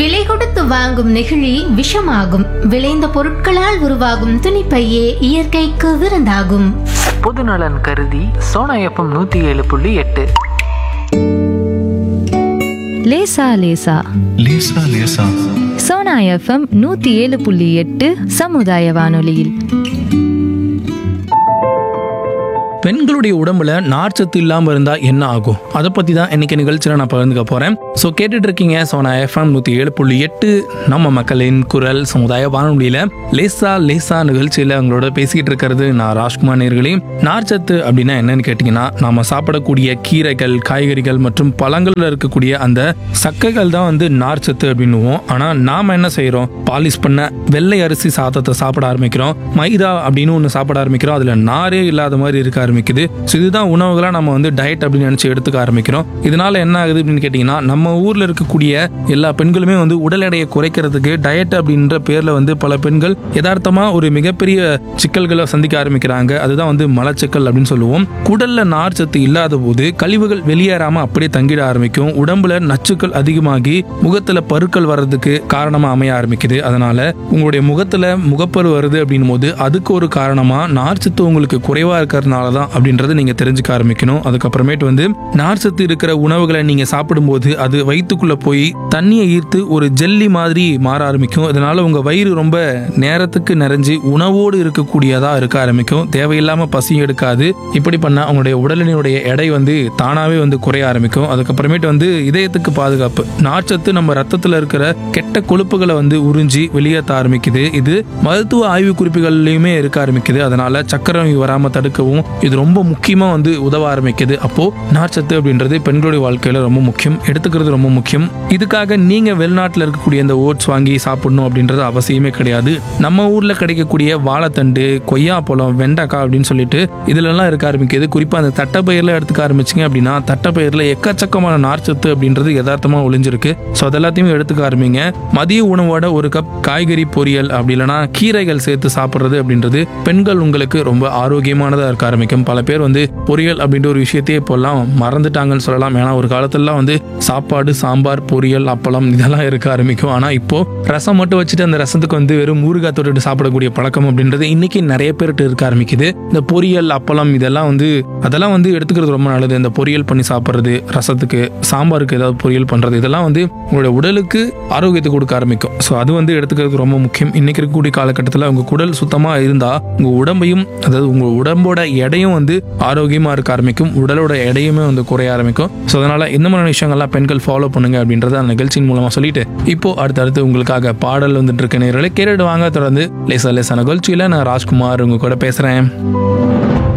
விலை கொடுத்து வாங்கும் நெகிழி விஷமாகும் விளைந்த பொருட்களால் உருவாகும் துணிப்பையே இயற்கைக்கு விருந்தாகும் பொதுநலன் கருதி சோனா எஃப்எம் நூற்றி ஏழு புள்ளி எட்டு லேசா லேசா லேசா லேசா சோனா எஃப்எம் நூத்தி ஏழு புள்ளி எட்டு சமுதாய வானொலியில் பெண்களுடைய உடம்புல நார்ச்சத்து இல்லாமல் இருந்தால் என்ன ஆகும் அதை பற்றி தான் இன்னைக்கு நிகழ்ச்சியில் நான் பகிர்ந்துக்க போகிறேன் ஸோ கேட்டுட்டு இருக்கீங்க ஸோ நான் எஃப்எம் நூற்றி ஏழு புள்ளி எட்டு நம்ம மக்களின் குரல் சமுதாய வானொலியில் லேசா லேசா நிகழ்ச்சியில் உங்களோட பேசிக்கிட்டு இருக்கிறது நான் ராஜ்குமார் நேர்களே நார்ச்சத்து அப்படின்னா என்னன்னு கேட்டிங்கன்னா நாம சாப்பிடக்கூடிய கீரைகள் காய்கறிகள் மற்றும் பழங்களில் இருக்கக்கூடிய அந்த சக்கைகள் தான் வந்து நார்ச்சத்து அப்படின்னுவோம் ஆனால் நாம் என்ன செய்கிறோம் பாலிஷ் பண்ண வெள்ளை அரிசி சாதத்தை சாப்பிட ஆரம்பிக்கிறோம் மைதா அப்படின்னு ஒன்று சாப்பிட ஆரம்பிக்கிறோம் அதில் நாரே இல்லாத மாதிரி இருக்க ஆரம்பிக்குது ஸோ இதுதான் உணவுகளாக நம்ம வந்து டயட் அப்படின்னு நினச்சி எடுத்துக்க ஆரம்பிக்கிறோம் இதனால என்ன ஆகுது அப்படின்னு கேட்டிங்கன்னா நம்ம ஊரில் இருக்கக்கூடிய எல்லா பெண்களுமே வந்து உடல் எடையை குறைக்கிறதுக்கு டயட் அப்படின்ற பேரில் வந்து பல பெண்கள் யதார்த்தமாக ஒரு மிகப்பெரிய சிக்கல்களை சந்திக்க ஆரம்பிக்கிறாங்க அதுதான் வந்து மலச்சிக்கல் அப்படின்னு சொல்லுவோம் குடல்ல நார் சத்து இல்லாத போது கழிவுகள் வெளியேறாம அப்படியே தங்கிட ஆரம்பிக்கும் உடம்புல நச்சுக்கள் அதிகமாகி முகத்துல பருக்கள் வர்றதுக்கு காரணமா அமைய ஆரம்பிக்குது அதனால உங்களுடைய முகத்துல முகப்பரு வருது அப்படின்னும் போது அதுக்கு ஒரு காரணமா நார்ச்சத்து உங்களுக்கு குறைவா இருக்கிறதுனால தான் அப்படின்றத நீங்க தெரிஞ்சுக்க ஆரம்பிக்கணும் அதுக்கப்புறமேட்டு வந்து நார்ச்சத்து இருக்கிற உணவுகளை நீங்க சாப்பிடும்போது அது வயிற்றுக்குள்ள போய் தண்ணியை ஈர்த்து ஒரு ஜெல்லி மாதிரி மாற ஆரம்பிக்கும் இதனால உங்க வயிறு ரொம்ப நேரத்துக்கு நிறைஞ்சு உணவோடு இருக்கக்கூடியதா இருக்க ஆரம்பிக்கும் தேவையில்லாம பசி எடுக்காது இப்படி பண்ணா உங்களுடைய உடலினுடைய எடை வந்து தானாவே வந்து குறைய ஆரம்பிக்கும் அதுக்கப்புறமேட்டு வந்து இதயத்துக்கு பாதுகாப்பு நார்ச்சத்து நம்ம ரத்தத்துல இருக்கிற கெட்ட கொழுப்புகளை வந்து உறிஞ்சி வெளியேற்ற ஆரம்பிக்குது இது மருத்துவ ஆய்வு குறிப்புகள்லயுமே இருக்க ஆரம்பிக்குது அதனால சக்கரை நோய் வராம தடுக்கவும் இது ரொம்ப முக்கியமா வந்து உதவ ஆரம்பிக்குது அப்போ நார்ச்சத்து அப்படின்றது பெண்களுடைய வாழ்க்கையில ரொம்ப முக்கியம் எடுத்துக்கிறது ரொம்ப முக்கியம் இதுக்காக நீங்க வெளிநாட்டுல இருக்கக்கூடிய இந்த ஓட்ஸ் வாங்கி சாப்பிடணும் அப்படின்றது அவசியமே கிடையாது நம்ம ஊர்ல கிடைக்கக்கூடிய வாழைத்தண்டு கொய்யாப்பழம் வெண்டைக்காய் அப்படின்னு சொல்லிட்டு இதுல எல்லாம் இருக்க ஆரம்பிக்குது குறிப்பா அந்த தட்டைப்பயிர்ல எடுத்துக்க ஆரம்பிச்சிங்க அப்படின்னா தட்டைப்பயிர்ல எக்கச்சக்கமான நார்ச்சத்து அப்படின்றது யதார்த்தமா ஒளிஞ்சிருக்கு ஸோ அதெல்லாத்தையுமே எடுத்துக்க ஆரம்பிங்க மதிய உணவோட ஒரு கப் காய்கறி பொரியல் அப்படி இல்லைன்னா கீரைகள் சேர்த்து சாப்பிட்றது அப்படின்றது பெண்கள் உங்களுக்கு ரொம்ப ஆரோக்கியமானதாக இருக்க ஆரம்பிக்கும் பல பேர் வந்து பொரியல் அப்படின்ற ஒரு விஷயத்தையே இப்போல்லாம் மறந்துட்டாங்கன்னு சொல்லலாம் ஏன்னா ஒரு காலத்துலலாம் வந்து சாப்பாடு சாம்பார் பொரியல் அப்பளம் இதெல்லாம் இருக்க ஆரம்பிக்கும் ஆனால் இப்போ ரசம் மட்டும் வச்சுட்டு அந்த ரசத்துக்கு வந்து வெறும் ஊறுகாய் தொட்டுட்டு சாப்பிடக்கூடிய பழக்கம் அப்படின்றது இன்னைக்கு நிறைய பேர்கிட்ட இருக்க ஆரம்பிக்குது இந்த பொரியல் அப்பளம் இதெல்லாம் வந்து அதெல்லாம் வந்து எடுத்துக்கிறது ரொம்ப நல்லது இந்த பொரியல் பண்ணி சாப்பிட்றது ரசத்துக்கு சாம்பாருக்கு ஏதாவது பொரியல் பண்ணுறது இதெல்லாம் வந்து உங்களோட உடலுக்கு ஆரோக்கியத்தை கொடுக்க ஆரம்பிக்கும் ஸோ அது வந்து எடுத்துக்கிறது ரொம்ப முக்கியம் இன்னைக்கு இருக்கக்கூடிய காலகட்டத்தில் உங்கள் குடல் சுத்தமாக இருந்தால் உங்கள் உடம்பையும் அதாவது உங்கள் உடம்போட எடையும் வந்து ஆரோக்கியமாக இருக்க ஆரம்பிக்கும் உடலோட எடையுமே வந்து குறைய ஆரம்பிக்கும் ஸோ அதனால் இந்த மாதிரி விஷயங்கள்லாம் பெண்கள் ஃபாலோ பண்ணுங்க அப்படின்றத அந்த நிகழ்ச்சியின் மூலமாக சொல்லிட்டு இப்போ அடுத்தடுத்து உங்களுக்காக பாடல் வந்துட்டு இருக்க நேர்களை கேட்டுட்டு வாங்க தொடர்ந்து லேசா லேசா நிகழ்ச்சியில் நான் ராஜ்குமார் உங்க கூட பேசுகிறேன்